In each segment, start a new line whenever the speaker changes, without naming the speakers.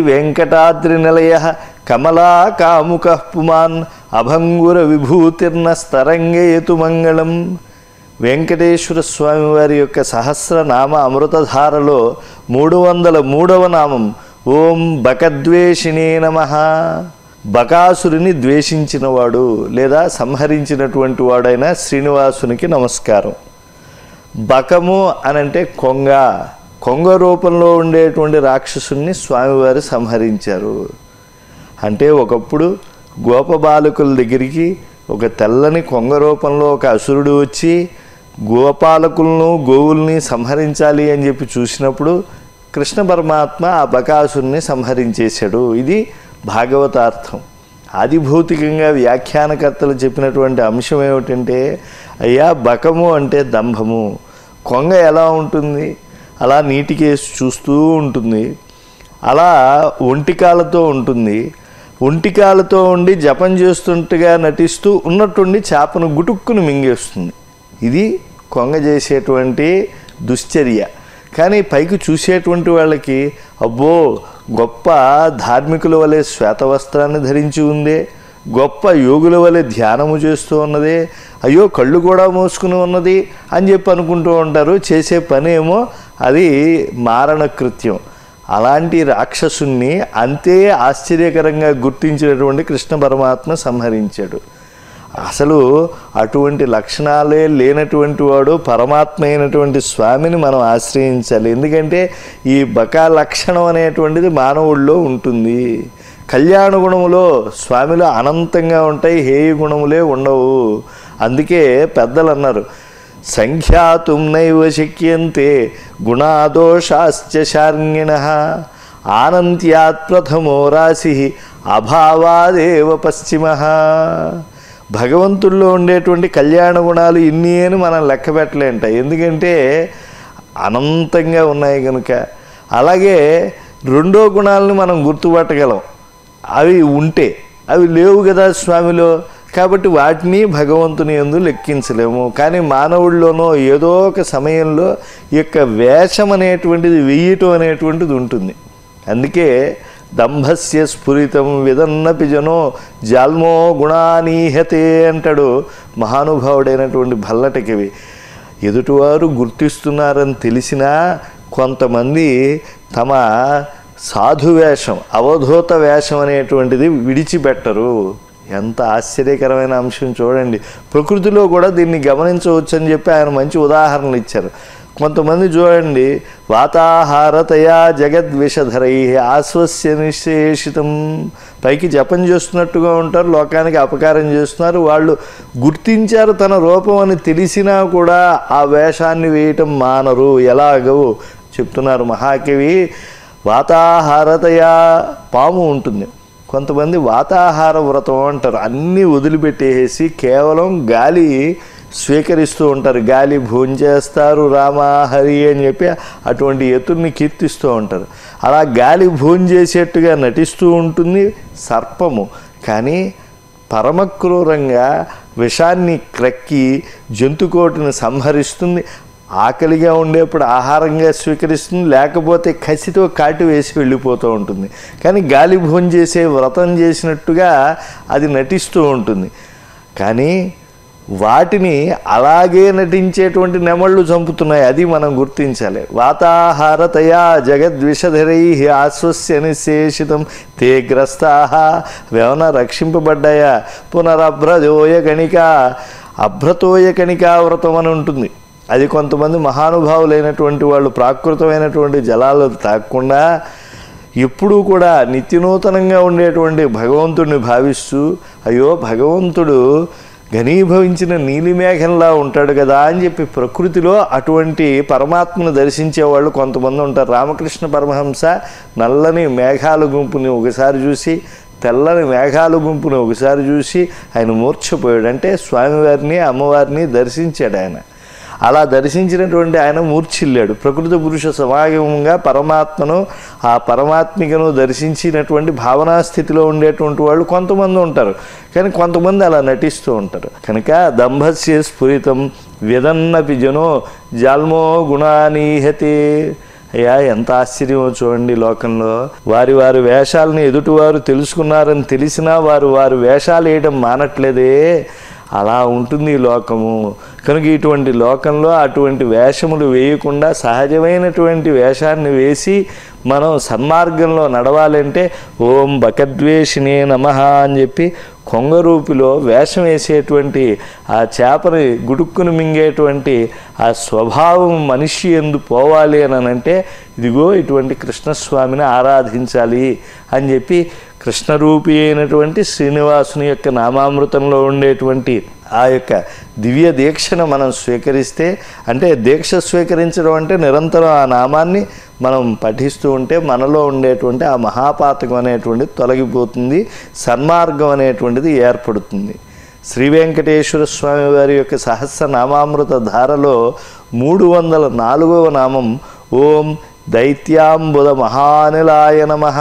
వెంకటాద్రి నిలయ కమలా కాముక పుమాన్ అభంగుర విభూతిర్న స్తరంగేతు మంగళం వెంకటేశ్వర స్వామి వారి యొక్క సహస్రనామ అమృతధారలో మూడు వందల మూడవ నామం ఓం బకద్వేషిణే నమ బకాసురుని ద్వేషించినవాడు లేదా సంహరించినటువంటి వాడైన శ్రీనివాసునికి నమస్కారం బకము అనంటే కొంగ కొంగ రూపంలో ఉండేటువంటి రాక్షసుని స్వామివారు సంహరించారు అంటే ఒకప్పుడు గోపబాలకుల దగ్గరికి ఒక తెల్లని కొంగ రూపంలో ఒక అసురుడు వచ్చి గోపాలకులను గోవుల్ని సంహరించాలి అని చెప్పి చూసినప్పుడు కృష్ణ పరమాత్మ ఆ బకాసురుని సంహరించేశాడు ఇది భాగవతార్థం ఆదిభౌతికంగా వ్యాఖ్యానకర్తలు చెప్పినటువంటి అంశం ఏమిటంటే అయ్యా బకము అంటే దంభము కొంగ ఎలా ఉంటుంది అలా నీటికేసి చూస్తూ ఉంటుంది అలా ఒంటికాలతో ఉంటుంది ఒంటికాలతో ఉండి జపం చేస్తుంటగా నటిస్తూ ఉన్నట్టుండి చేపను గుటుక్కును మింగేస్తుంది ఇది కొంగ చేసేటువంటి దుశ్చర్య కానీ పైకి చూసేటువంటి వాళ్ళకి అబ్బో గొప్ప ధార్మికుల వలె శ్వేతవస్త్రాన్ని ధరించి ఉందే గొప్ప యోగుల వలె ధ్యానము చేస్తూ ఉన్నదే అయ్యో కళ్ళు కూడా మూసుకుని ఉన్నది అని చెప్పి అనుకుంటూ ఉంటారు చేసే పని ఏమో అది మారణ కృత్యం అలాంటి రాక్షసుణ్ణి అంతే ఆశ్చర్యకరంగా గుర్తించినటువంటి కృష్ణ పరమాత్మ సంహరించాడు అసలు అటువంటి లక్షణాలే లేనటువంటి వాడు పరమాత్మ అయినటువంటి స్వామిని మనం ఆశ్రయించాలి ఎందుకంటే ఈ బకా లక్షణం అనేటువంటిది మానవుల్లో ఉంటుంది కళ్యాణ గుణములో స్వామిలో అనంతంగా ఉంటాయి హేయ గుణములే ఉండవు అందుకే పెద్దలు అన్నారు సంఖ్యాతుం నైవ శక్యంతే గుణాదోషాశ్చ శార్ణిణ ఆనంత్యాత్ ప్రథమో రాశి అభావాదేవ పశ్చిమ భగవంతుల్లో ఉండేటువంటి కళ్యాణ గుణాలు ఇన్ని అని మనం లెక్క పెట్టలేంట ఎందుకంటే అనంతంగా ఉన్నాయి కనుక అలాగే రెండో గుణాలను మనం గుర్తుపట్టగలం అవి ఉంటే అవి లేవు కదా స్వామిలో కాబట్టి వాటిని భగవంతుని ఎందు లెక్కించలేము కానీ మానవుల్లోనో ఏదో ఒక సమయంలో ఈ యొక్క వేషం అనేటువంటిది వెయ్యటం అనేటువంటిది ఉంటుంది అందుకే దంభస్య స్ఫురితం విదన్నపి జనో జాల్మో గుణానీహతే అంటాడు మహానుభావుడైనటువంటి భల్లటి కవి ఎదుటివారు గుర్తిస్తున్నారని తెలిసినా కొంతమంది తమ సాధు వేషం అవధూత వేషం అనేటువంటిది విడిచిపెట్టరు ఎంత ఆశ్చర్యకరమైన అంశం చూడండి ప్రకృతిలో కూడా దీన్ని గమనించవచ్చు అని చెప్పి ఆయన మంచి ఉదాహరణలు ఇచ్చారు కొంతమంది చూడండి వాతాహారతయా జగద్విషధరై ఆశ్వస్య నిశేషితం పైకి జపం చేస్తున్నట్టుగా ఉంటారు లోకానికి అపకారం చేస్తున్నారు వాళ్ళు గుర్తించారు తన రూపం అని తెలిసినా కూడా ఆ వేషాన్ని వేయటం మానరు ఎలాగో చెప్తున్నారు మహాకవి వాతాహారతయా పాము ఉంటుంది కొంతమంది వాతాహార వ్రతం అంటారు అన్నీ వదిలిపెట్టేసి కేవలం గాలి స్వీకరిస్తూ ఉంటారు గాలి భోంచేస్తారు రామా హరి అని చెప్పి అటువంటి ఎత్తుల్ని కీర్తిస్తూ ఉంటారు అలా గాలి భోంచేసేట్టుగా నటిస్తూ ఉంటుంది సర్పము కానీ పరమక్రూరంగా విషాన్ని క్రక్కి జంతుకోటిని సంహరిస్తుంది ఆకలిగా ఉండేప్పుడు ఆహారంగా స్వీకరిస్తుంది లేకపోతే కసితో కాటి వేసి వెళ్ళిపోతూ ఉంటుంది కానీ గాలి భోజనం చేసే వ్రతం చేసినట్టుగా అది నటిస్తూ ఉంటుంది కానీ వాటిని అలాగే నటించేటువంటి నెమళ్ళు చంపుతున్నాయి అది మనం గుర్తించాలి వాతాహారతయా జగద్విషధరై ఆశ్వస్య నిశేషితం తే గ్రస్తా వేమన రక్షింపబడ్డాయా పునరభ్రదోయ కణిక అభ్రతోయ కణికా వ్రతం అని ఉంటుంది అది కొంతమంది మహానుభావులైనటువంటి వాళ్ళు ప్రాకృతమైనటువంటి జలాలు తాకుండా ఎప్పుడూ కూడా నిత్యనూతనంగా ఉండేటువంటి భగవంతుడిని భావిస్తూ అయ్యో భగవంతుడు ఘనీభవించిన నీలిమేఘంలా ఉంటాడు కదా అని చెప్పి ప్రకృతిలో అటువంటి పరమాత్మను దర్శించే వాళ్ళు కొంతమంది ఉంటారు రామకృష్ణ పరమహంస నల్లని మేఘాల గుంపుని ఒకసారి చూసి తెల్లని మేఘాల గుంపుని ఒకసారి చూసి ఆయన మూర్ఛపోయాడు అంటే స్వామివారిని అమ్మవారిని దర్శించాడు ఆయన అలా దర్శించినటువంటి ఆయన మూర్ఛిల్లాడు ప్రకృతి పురుష సమాగమంగా పరమాత్మను ఆ పరమాత్మికను దర్శించినటువంటి భావనా స్థితిలో ఉండేటువంటి వాళ్ళు కొంతమంది ఉంటారు కానీ కొంతమంది అలా నటిస్తూ ఉంటారు కనుక దంభస్య స్ఫురితం విదన్నపి జనో జాల్మో గుణానీహతే అయ్యా ఎంత ఆశ్చర్యమో చూడండి లోకంలో వారి వారి వేషాలని ఎదుటివారు తెలుసుకున్నారని తెలిసినా వారు వారి వేషాలు వేయడం మానట్లేదే అలా ఉంటుంది ఈ లోకము కనుక ఇటువంటి లోకంలో అటువంటి వేషములు వేయకుండా సహజమైనటువంటి వేషాన్ని వేసి మనం సన్మార్గంలో నడవాలంటే ఓం బకద్వేషినే నమ అని చెప్పి కొంగరూపిలో వేషం వేసేటువంటి ఆ చేపని గుడుక్కుని మింగేటువంటి ఆ స్వభావం మనిషి ఎందు పోవాలి అని అంటే ఇదిగో ఇటువంటి కృష్ణస్వామిని ఆరాధించాలి అని చెప్పి కృష్ణరూపి అయినటువంటి శ్రీనివాసుని యొక్క నామామృతంలో ఉండేటువంటి ఆ యొక్క దివ్య దీక్షను మనం స్వీకరిస్తే అంటే దీక్ష స్వీకరించడం అంటే నిరంతరం ఆ నామాన్ని మనం పఠిస్తూ ఉంటే మనలో ఉండేటువంటి ఆ మహాపాతకం అనేటువంటిది తొలగిపోతుంది సన్మార్గం అనేటువంటిది ఏర్పడుతుంది శ్రీ వెంకటేశ్వర స్వామి వారి యొక్క సహస్ర నామామృత ధారలో మూడు వందల నాలుగవ నామం ఓం దైత్యాంబుద మహానిలాయ నమః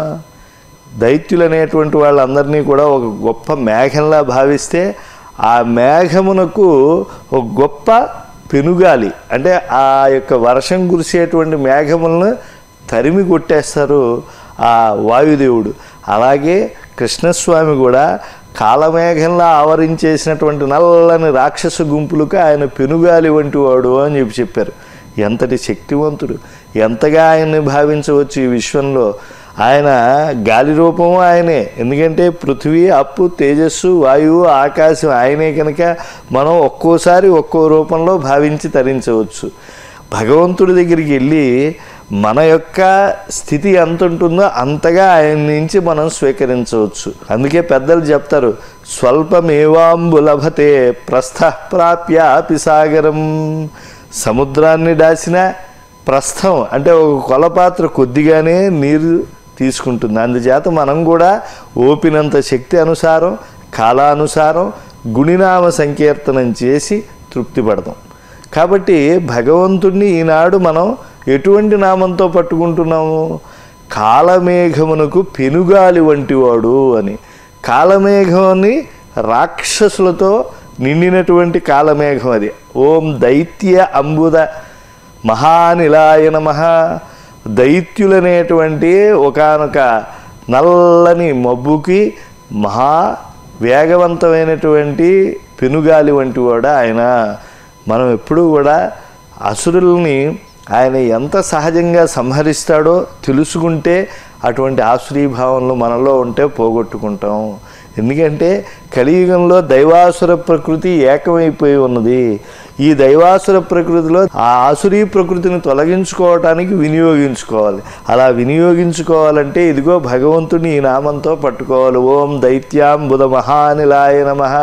దైత్యులు అనేటువంటి వాళ్ళందరినీ కూడా ఒక గొప్ప మేఘంలా భావిస్తే ఆ మేఘమునకు ఒక గొప్ప పెనుగాలి అంటే ఆ యొక్క వర్షం కురిసేటువంటి మేఘములను తరిమి కొట్టేస్తారు ఆ వాయుదేవుడు అలాగే కృష్ణస్వామి కూడా కాలమేఘంలా ఆవరించేసినటువంటి నల్లని రాక్షస గుంపులకు ఆయన పెనుగాలి వంటి వాడు అని చెప్పి చెప్పారు ఎంతటి శక్తివంతుడు ఎంతగా ఆయన్ని భావించవచ్చు ఈ విశ్వంలో ఆయన గాలి రూపము ఆయనే ఎందుకంటే పృథ్వీ అప్పు తేజస్సు వాయువు ఆకాశం ఆయనే కనుక మనం ఒక్కోసారి ఒక్కో రూపంలో భావించి తరించవచ్చు భగవంతుడి దగ్గరికి వెళ్ళి మన యొక్క స్థితి ఎంత ఉంటుందో అంతగా ఆయన నుంచి మనం స్వీకరించవచ్చు అందుకే పెద్దలు చెప్తారు స్వల్పమేవాంబు లభతే ప్రస్థ ప్రాప్యాపి సాగరం సముద్రాన్ని దాచిన ప్రస్థం అంటే ఒక కొలపాత్ర కొద్దిగానే నీరు తీసుకుంటుంది అందుచేత మనం కూడా ఓపినంత శక్తి అనుసారం కాలానుసారం గుణినామ సంకీర్తనం చేసి తృప్తి పడతాం కాబట్టి భగవంతుణ్ణి ఈనాడు మనం ఎటువంటి నామంతో పట్టుకుంటున్నాము కాలమేఘమునకు పెనుగాలి వంటివాడు అని కాలమేఘాన్ని రాక్షసులతో నిండినటువంటి కాలమేఘం అది ఓం దైత్య అంబుద మహానిలాయ నమః దైత్యులనేటువంటి ఒకానొక నల్లని మబ్బుకి మహా వేగవంతమైనటువంటి పెనుగాలి వంటి వాడు ఆయన మనం ఎప్పుడూ కూడా అసురుల్ని ఆయన ఎంత సహజంగా సంహరిస్తాడో తెలుసుకుంటే అటువంటి ఆసురీభావంలో మనలో ఉంటే పోగొట్టుకుంటాం ఎందుకంటే కలియుగంలో దైవాసుర ప్రకృతి ఏకమైపోయి ఉన్నది ఈ దైవాసుర ప్రకృతిలో ఆ ఆసురీ ప్రకృతిని తొలగించుకోవటానికి వినియోగించుకోవాలి అలా వినియోగించుకోవాలంటే ఇదిగో భగవంతుని ఈ నామంతో పట్టుకోవాలి ఓం దైత్యాం బుధ మహానిలాయ నమః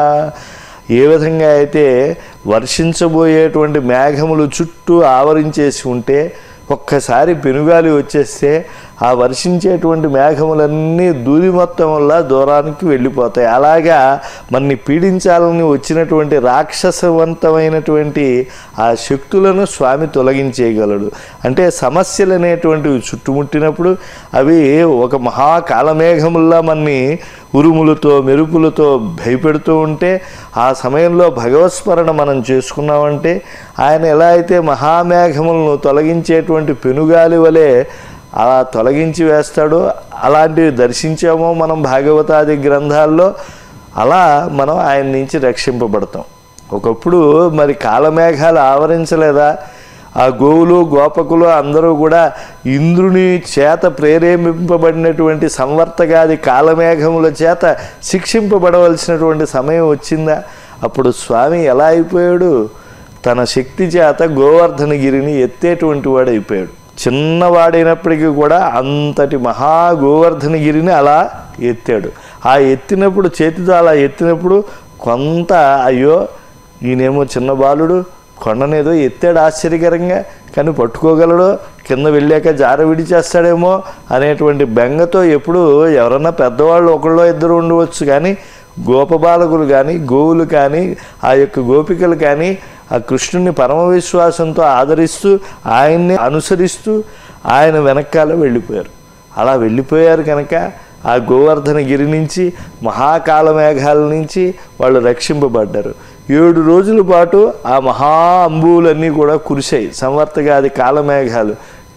ఏ విధంగా అయితే వర్షించబోయేటువంటి మేఘములు చుట్టూ ఆవరించేసి ఉంటే ఒక్కసారి పెనుగాలి వచ్చేస్తే ఆ వర్షించేటువంటి మేఘములన్నీ దూది మొత్తం వల్ల దూరానికి వెళ్ళిపోతాయి అలాగా మనని పీడించాలని వచ్చినటువంటి రాక్షసవంతమైనటువంటి ఆ శక్తులను స్వామి తొలగించేయగలడు అంటే సమస్యలు అనేటువంటివి చుట్టుముట్టినప్పుడు అవి ఒక మహాకాలమేఘముల్లా మనని ఉరుములతో మెరుపులతో భయపెడుతూ ఉంటే ఆ సమయంలో భగవత్స్మరణ మనం చేసుకున్నామంటే ఆయన ఎలా అయితే మహామేఘములను తొలగించేటువంటి పెనుగాలి వలె అలా తొలగించి వేస్తాడో అలాంటివి దర్శించామో మనం భాగవతాది గ్రంథాల్లో అలా మనం ఆయన నుంచి రక్షింపబడతాం ఒకప్పుడు మరి కాలమేఘాలు ఆవరించలేదా ఆ గోవులు గోపకులు అందరూ కూడా ఇంద్రుని చేత ప్రేరేపింపబడినటువంటి సంవర్తగాది కాలమేఘముల చేత శిక్షింపబడవలసినటువంటి సమయం వచ్చిందా అప్పుడు స్వామి ఎలా అయిపోయాడు తన శక్తి చేత గోవర్ధనగిరిని ఎత్తేటువంటి వాడు అయిపోయాడు చిన్నవాడైనప్పటికీ కూడా అంతటి మహా గోవర్ధనగిరిని అలా ఎత్తాడు ఆ ఎత్తినప్పుడు చేతితో అలా ఎత్తినప్పుడు కొంత అయ్యో ఈయనేమో చిన్న బాలుడు కొండనేదో ఎత్తాడు ఆశ్చర్యకరంగా కానీ పట్టుకోగలడో కింద వెళ్ళాక జార విడిచేస్తాడేమో అనేటువంటి బెంగతో ఎప్పుడు ఎవరన్నా పెద్దవాళ్ళు ఒకళ్ళో ఇద్దరు ఉండవచ్చు కానీ గోపబాలకులు కానీ గోవులు కానీ ఆ యొక్క గోపికలు కానీ ఆ కృష్ణుని పరమ విశ్వాసంతో ఆదరిస్తూ ఆయన్ని అనుసరిస్తూ ఆయన వెనకాల వెళ్ళిపోయారు అలా వెళ్ళిపోయారు కనుక ఆ గోవర్ధన గిరి నుంచి మహాకాల మేఘాల నుంచి వాళ్ళు రక్షింపబడ్డారు ఏడు రోజుల పాటు ఆ మహా అంబువులన్నీ కూడా కురిశాయి సంవర్తగాది కాలమేఘాలు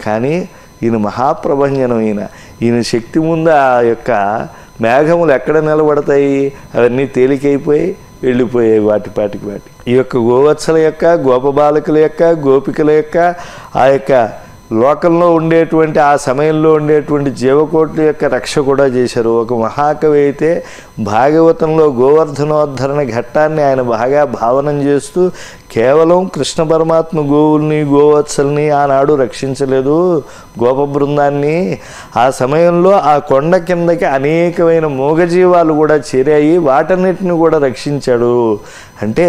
కానీ ఈయన మహాప్రభంజనం ఈయన ఈయన శక్తి ముందు ఆ యొక్క మేఘములు ఎక్కడ నిలబడతాయి అవన్నీ తేలికైపోయి వెళ్ళిపోయాయి వాటి పాటికి వాటి ఈ యొక్క గోవత్సల యొక్క గోపబాలకుల యొక్క గోపికల యొక్క ఆ యొక్క లోకంలో ఉండేటువంటి ఆ సమయంలో ఉండేటువంటి జీవకోట్ల యొక్క రక్ష కూడా చేశారు ఒక మహాకవి అయితే భాగవతంలో గోవర్ధనోద్ధరణ ఘట్టాన్ని ఆయన బాగా భావనం చేస్తూ కేవలం కృష్ణ పరమాత్మ గోవుల్ని గోవత్సల్ని ఆనాడు రక్షించలేదు గోప బృందాన్ని ఆ సమయంలో ఆ కొండ కిందకి అనేకమైన మూగజీవాలు కూడా చేరాయి వాటన్నిటిని కూడా రక్షించాడు అంటే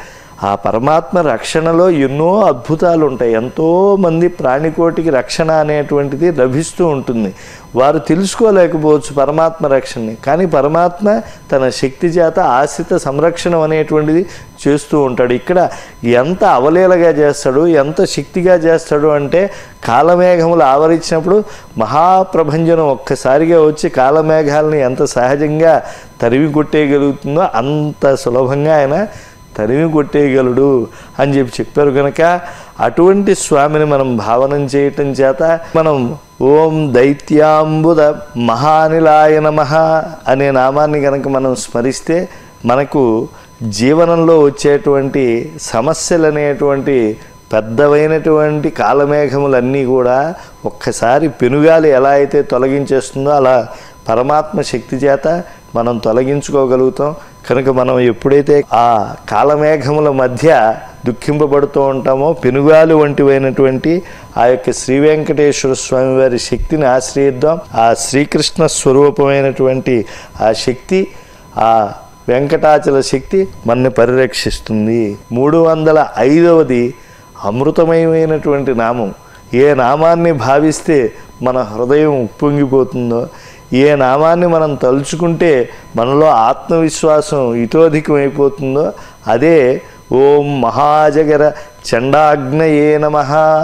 ఆ పరమాత్మ రక్షణలో ఎన్నో అద్భుతాలు ఉంటాయి ఎంతో మంది ప్రాణికోటికి రక్షణ అనేటువంటిది లభిస్తూ ఉంటుంది వారు తెలుసుకోలేకపోవచ్చు పరమాత్మ రక్షణని కానీ పరమాత్మ తన శక్తి చేత ఆశ్రిత సంరక్షణ అనేటువంటిది చేస్తూ ఉంటాడు ఇక్కడ ఎంత అవలీలగా చేస్తాడు ఎంత శక్తిగా చేస్తాడు అంటే కాలమేఘములు ఆవరించినప్పుడు మహాప్రభంజనం ఒక్కసారిగా వచ్చి కాలమేఘాలని ఎంత సహజంగా తరివి కొట్టేయగలుగుతుందో అంత సులభంగా ఆయన తరిమి కొట్టేయగలడు అని చెప్పి చెప్పారు కనుక అటువంటి స్వామిని మనం భావనం చేయటం చేత మనం ఓం దైత్యాంబుద మహానిలాయ నమః అనే నామాన్ని కనుక మనం స్మరిస్తే మనకు జీవనంలో వచ్చేటువంటి సమస్యలు అనేటువంటి పెద్దవైనటువంటి కాలమేఘములన్నీ కూడా ఒక్కసారి పెనుగాలి ఎలా అయితే తొలగించేస్తుందో అలా పరమాత్మ శక్తి చేత మనం తొలగించుకోగలుగుతాం కనుక మనం ఎప్పుడైతే ఆ కాలమేఘముల మధ్య దుఃఖింపబడుతూ ఉంటామో పెనుగాలు వంటివైనటువంటి ఆ యొక్క శ్రీ వెంకటేశ్వర స్వామి వారి శక్తిని ఆశ్రయిద్దాం ఆ శ్రీకృష్ణ స్వరూపమైనటువంటి ఆ శక్తి ఆ వెంకటాచల శక్తి మనని పరిరక్షిస్తుంది మూడు వందల ఐదవది అమృతమయమైనటువంటి నామం ఏ నామాన్ని భావిస్తే మన హృదయం ఉప్పొంగిపోతుందో ఏ నామాన్ని మనం తలుచుకుంటే మనలో ఆత్మవిశ్వాసం ఇతోధికమైపోతుందో అదే ఓం మహాజగర చండాగ్నయే నమ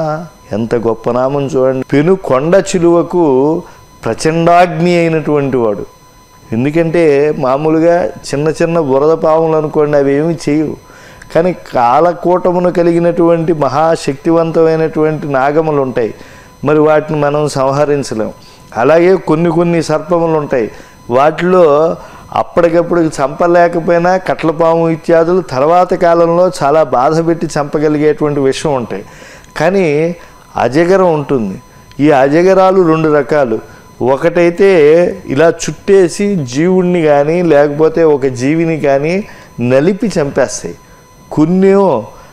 ఎంత గొప్ప నామం చూడండి పెను కొండ చిలువకు ప్రచండాగ్ని అయినటువంటి వాడు ఎందుకంటే మామూలుగా చిన్న చిన్న బురద పాములు అనుకోండి అవి ఏమి చేయవు కానీ కాలకూటమును కలిగినటువంటి మహాశక్తివంతమైనటువంటి నాగములు ఉంటాయి మరి వాటిని మనం సంహరించలేం అలాగే కొన్ని కొన్ని సర్పములు ఉంటాయి వాటిలో అప్పటికప్పుడు చంపలేకపోయినా కట్లపాము ఇత్యాదులు తర్వాత కాలంలో చాలా బాధ పెట్టి చంపగలిగేటువంటి విషయం ఉంటాయి కానీ అజగరం ఉంటుంది ఈ అజగరాలు రెండు రకాలు ఒకటైతే ఇలా చుట్టేసి జీవుణ్ణి కానీ లేకపోతే ఒక జీవిని కానీ నలిపి చంపేస్తాయి కొన్నేమో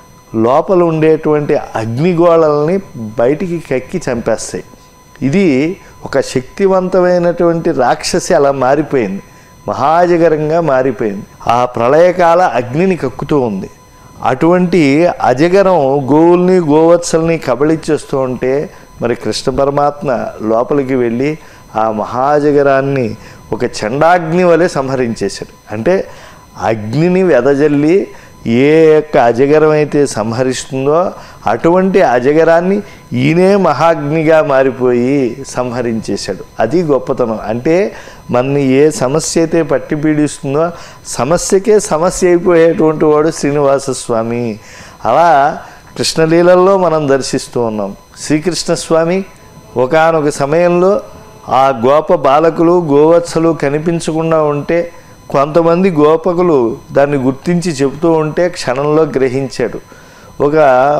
లోపల ఉండేటువంటి అగ్నిగోళల్ని బయటికి కక్కి చంపేస్తాయి ఇది ఒక శక్తివంతమైనటువంటి రాక్షసి అలా మారిపోయింది మహాజగరంగా మారిపోయింది ఆ ప్రళయకాల అగ్నిని కక్కుతూ ఉంది అటువంటి అజగరం గోవుల్ని గోవత్సల్ని కబళిచ్చేస్తూ ఉంటే మరి కృష్ణ పరమాత్మ లోపలికి వెళ్ళి ఆ మహాజగరాన్ని ఒక చండాగ్ని వలె సంహరించేశాడు అంటే అగ్నిని వెదజల్లి ఏ యొక్క అజగరం అయితే సంహరిస్తుందో అటువంటి అజగరాన్ని ఈయనే మహాగ్నిగా మారిపోయి సంహరించేశాడు అది గొప్పతనం అంటే మనని ఏ సమస్య అయితే పట్టి పీడిస్తుందో సమస్యకే సమస్య అయిపోయేటువంటి వాడు శ్రీనివాస స్వామి అలా కృష్ణలీలల్లో మనం దర్శిస్తూ ఉన్నాం శ్రీకృష్ణ స్వామి ఒకానొక సమయంలో ఆ గోప బాలకులు గోవత్సలు కనిపించకుండా ఉంటే కొంతమంది గోపకులు దాన్ని గుర్తించి చెబుతూ ఉంటే క్షణంలో గ్రహించాడు ఒక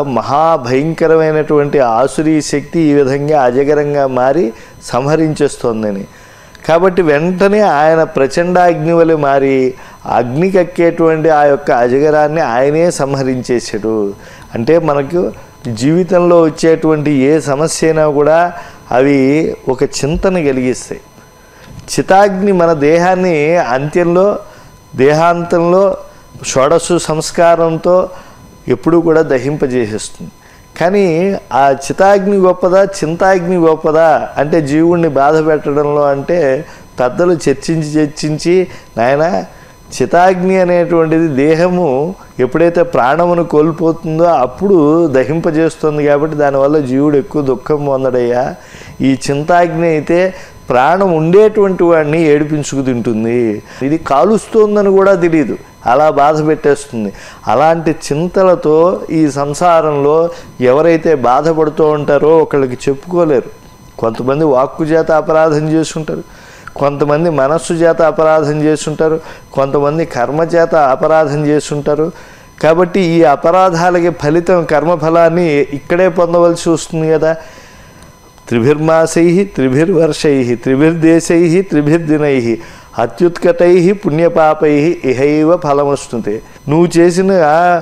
మహాభయంకరమైనటువంటి ఆసురీ శక్తి ఈ విధంగా అజగరంగా మారి సంహరించేస్తోందని కాబట్టి వెంటనే ఆయన ప్రచండ అగ్ని వలె మారి అగ్ని కక్కేటువంటి ఆ యొక్క అజగరాన్ని ఆయనే సంహరించేశాడు అంటే మనకు జీవితంలో వచ్చేటువంటి ఏ సమస్య అయినా కూడా అవి ఒక చింతన కలిగిస్తాయి చితాగ్ని మన దేహాన్ని అంత్యంలో దేహాంతంలో షోడశు సంస్కారంతో ఎప్పుడూ కూడా దహింపజేసేస్తుంది కానీ ఆ చితాగ్ని గొప్పదా చింతాగ్ని గొప్పదా అంటే జీవుణ్ణి బాధ పెట్టడంలో అంటే పెద్దలు చర్చించి చర్చించి నాయన చితాగ్ని అనేటువంటిది దేహము ఎప్పుడైతే ప్రాణమును కోల్పోతుందో అప్పుడు దహింపజేస్తుంది కాబట్టి దానివల్ల జీవుడు ఎక్కువ దుఃఖం పొందడయ్యా ఈ చింతాగ్ని అయితే ప్రాణం ఉండేటువంటి వాడిని ఏడిపించుకు తింటుంది ఇది కాలుస్తోందని కూడా తెలియదు అలా బాధ పెట్టేస్తుంది అలాంటి చింతలతో ఈ సంసారంలో ఎవరైతే బాధపడుతూ ఉంటారో ఒకళ్ళకి చెప్పుకోలేరు కొంతమంది వాక్కు చేత అపరాధం చేస్తుంటారు కొంతమంది మనస్సు చేత అపరాధం చేస్తుంటారు కొంతమంది కర్మ చేత అపరాధం చేస్తుంటారు కాబట్టి ఈ అపరాధాలకి ఫలితం కర్మఫలాన్ని ఇక్కడే పొందవలసి వస్తుంది కదా త్రిభిర్మాసై త్రిభిర్వర్షై త్రిభిర్దేశై త్రిభిర్దినై అత్యుత్కటై పుణ్యపాపై ఇహైవ ఫలమొస్తుంది నువ్వు చేసిన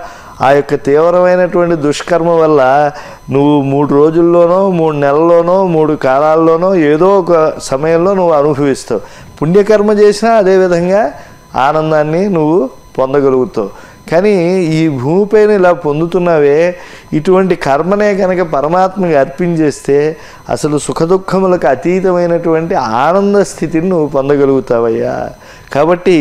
ఆ యొక్క తీవ్రమైనటువంటి దుష్కర్మ వల్ల నువ్వు మూడు రోజుల్లోనో మూడు నెలల్లోనో మూడు కాలాల్లోనో ఏదో ఒక సమయంలో నువ్వు అనుభవిస్తావు పుణ్యకర్మ చేసినా అదేవిధంగా ఆనందాన్ని నువ్వు పొందగలుగుతావు కానీ ఈ భూమిపైన ఇలా పొందుతున్నావే ఇటువంటి కర్మనే కనుక పరమాత్మకి అర్పించేస్తే అసలు సుఖదుఖములకు అతీతమైనటువంటి ఆనంద స్థితిని నువ్వు పొందగలుగుతావయ్యా కాబట్టి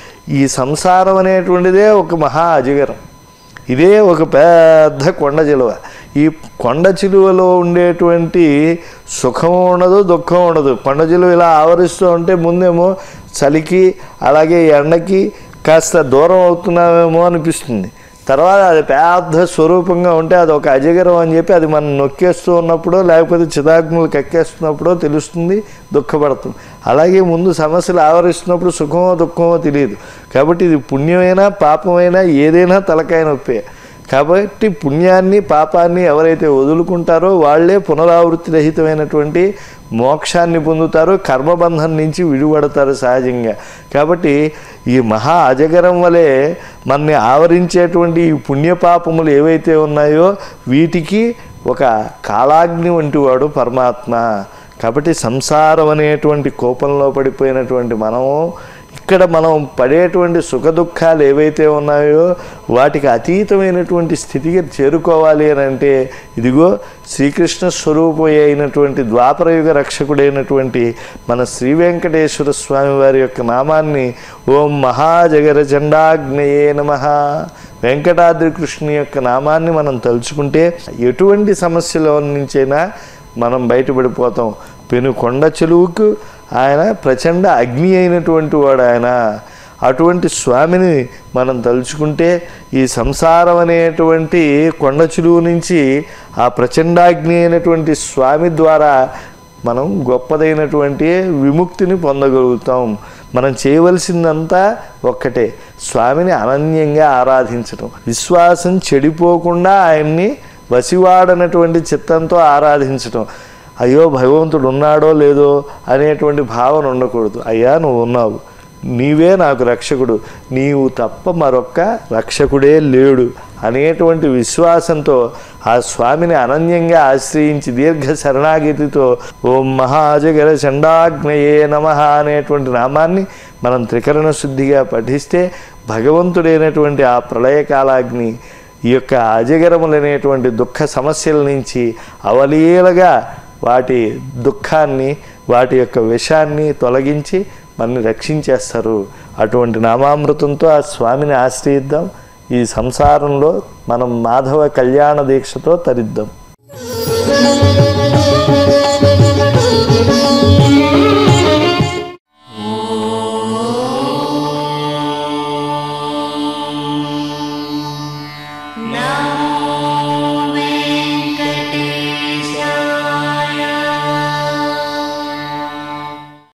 ఈ సంసారం అనేటువంటిదే ఒక మహా అజగరం ఇదే ఒక పెద్ద కొండ చిలువ ఈ కొండ చిలువలో ఉండేటువంటి సుఖం ఉండదు దుఃఖం ఉండదు కొండ చిలువ ఇలా ఆవరిస్తూ ఉంటే ముందేమో చలికి అలాగే ఎండకి కాస్త దూరం అవుతున్నామేమో అనిపిస్తుంది తర్వాత అది పెద్ద స్వరూపంగా ఉంటే అది ఒక అజగరం అని చెప్పి అది మనం నొక్కేస్తూ ఉన్నప్పుడో లేకపోతే చిదాగ్నులు కక్కేస్తున్నప్పుడో తెలుస్తుంది దుఃఖపడుతుంది అలాగే ముందు సమస్యలు ఆవరిస్తున్నప్పుడు సుఖమో దుఃఖమో తెలియదు కాబట్టి ఇది పుణ్యమైనా పాపమైనా ఏదైనా తలకాయ నొప్పే కాబట్టి పుణ్యాన్ని పాపాన్ని ఎవరైతే వదులుకుంటారో వాళ్ళే పునరావృత్తి రహితమైనటువంటి మోక్షాన్ని పొందుతారు కర్మబంధం నుంచి విడిపడతారు సహజంగా కాబట్టి ఈ మహా అజగరం వలె మనని ఆవరించేటువంటి ఈ పుణ్యపాపములు ఏవైతే ఉన్నాయో వీటికి ఒక కాలాగ్ని వంటి వాడు పరమాత్మ కాబట్టి సంసారం అనేటువంటి కోపంలో పడిపోయినటువంటి మనము ఇక్కడ మనం పడేటువంటి సుఖ దుఃఖాలు ఏవైతే ఉన్నాయో వాటికి అతీతమైనటువంటి స్థితికి చేరుకోవాలి అని అంటే ఇదిగో శ్రీకృష్ణ స్వరూపి అయినటువంటి ద్వాపరయుగ రక్షకుడైనటువంటి మన శ్రీ వెంకటేశ్వర స్వామి వారి యొక్క నామాన్ని ఓం మహాజగర చండాగ్నయే నమ వెంకటాద్రి కృష్ణుని యొక్క నామాన్ని మనం తలుచుకుంటే ఎటువంటి సమస్యల నుంచైనా మనం బయటపడిపోతాం పెను కొండ చెలువుకు ఆయన ప్రచండ అగ్ని అయినటువంటి వాడు ఆయన అటువంటి స్వామిని మనం తలుచుకుంటే ఈ సంసారం అనేటువంటి కొండ చెలువు నుంచి ఆ ప్రచండాగ్ని అయినటువంటి స్వామి ద్వారా మనం గొప్పదైనటువంటి విముక్తిని పొందగలుగుతాం మనం చేయవలసిందంతా ఒక్కటే స్వామిని అనన్యంగా ఆరాధించడం విశ్వాసం చెడిపోకుండా ఆయన్ని వసివాడనటువంటి చిత్తంతో ఆరాధించడం అయ్యో భగవంతుడు ఉన్నాడో లేదో అనేటువంటి భావన ఉండకూడదు అయ్యా నువ్వు ఉన్నావు నీవే నాకు రక్షకుడు నీవు తప్ప మరొక్క రక్షకుడే లేడు అనేటువంటి విశ్వాసంతో ఆ స్వామిని అనన్యంగా ఆశ్రయించి దీర్ఘ శరణాగతితో ఓం మహాజగర చండాగ్నయే నమ అనేటువంటి నామాన్ని మనం త్రికరణ శుద్ధిగా పఠిస్తే భగవంతుడైనటువంటి ఆ ప్రళయకాలాగ్ని ఈ యొక్క అజగరములనేటువంటి దుఃఖ సమస్యల నుంచి అవలీలగా వాటి దుఃఖాన్ని వాటి యొక్క విషాన్ని తొలగించి మనని రక్షించేస్తారు అటువంటి నామామృతంతో ఆ స్వామిని ఆశ్రయిద్దాం ఈ సంసారంలో మనం మాధవ కళ్యాణ దీక్షతో తరిద్దాం
Thank you.